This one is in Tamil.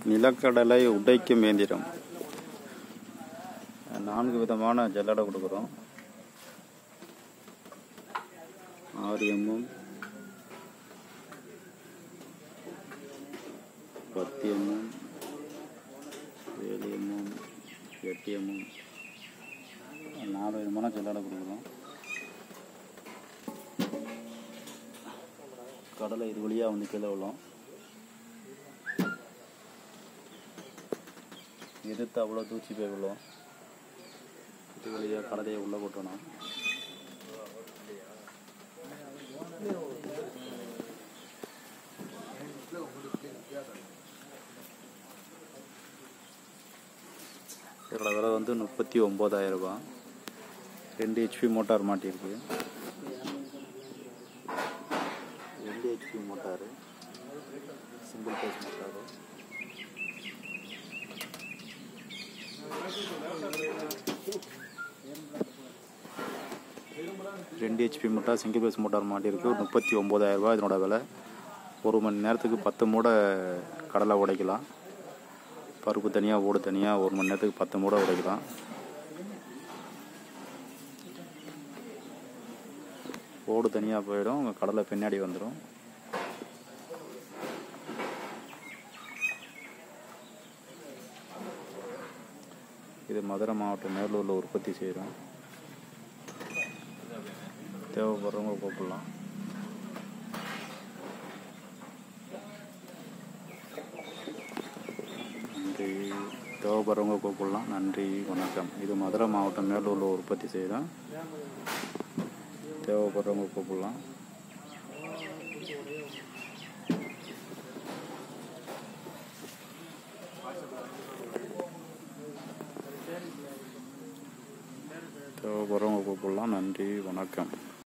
நிலக்கடலை உடைக்கும் இயந்திரம் நான்கு விதமான ஜல்லடை கொடுக்குறோம் ஆறு எம்எம் பத்து எம்எம் ஏழு எம்எம் எட்டு எம்எம் நாலு விதமான ஜல்லடை கொடுக்குறோம் கடலை இது வழியாக வந்து கீழே விழும் எதிர்த்து அவ்வளோ தூச்சி போய் விழும் இது வழியாக கடலையை உள்ளே கொட்டணும் இதோட விலை வந்து முப்பத்தி ஒம்பதாயிரம் ரூபாய் ரெண்டு ஹெச்பி மோட்டார் மாட்டியிருக்கு ரெண்டு HP motor single phase motor ரெண்டு HP motor single phase motor மாட்டியிருக்கு முப்பத்தி ஒம்பதாயிரம் ரூபாய் இதனோட விலை ஒரு மணி நேரத்துக்கு பத்து மூடை கடலை உடைக்கலாம் பருப்பு தனியாக ஓடு தனியாக ஒரு மணி நேரத்துக்கு பத்து மூடை உடைக்கலாம் ஓடு தனியாக போயிடும் உங்கள் கடலை பின்னாடி வந்துடும் இது மதுரை மாவட்டம் மேலூரில் உற்பத்தி செய்கிறோம் தேவைப்படுறவங்க கூப்பிடலாம் நன்றி தேவைப்படுறவங்க கூப்பிடலாம் நன்றி வணக்கம் இது மதுரை மாவட்டம் மேலூரில் உற்பத்தி செய்கிறோம் தேவைப்படுறவங்க கூப்பிடலாம் தேவைப்படுறவங்க கூப்பிடலாம் நன்றி வணக்கம்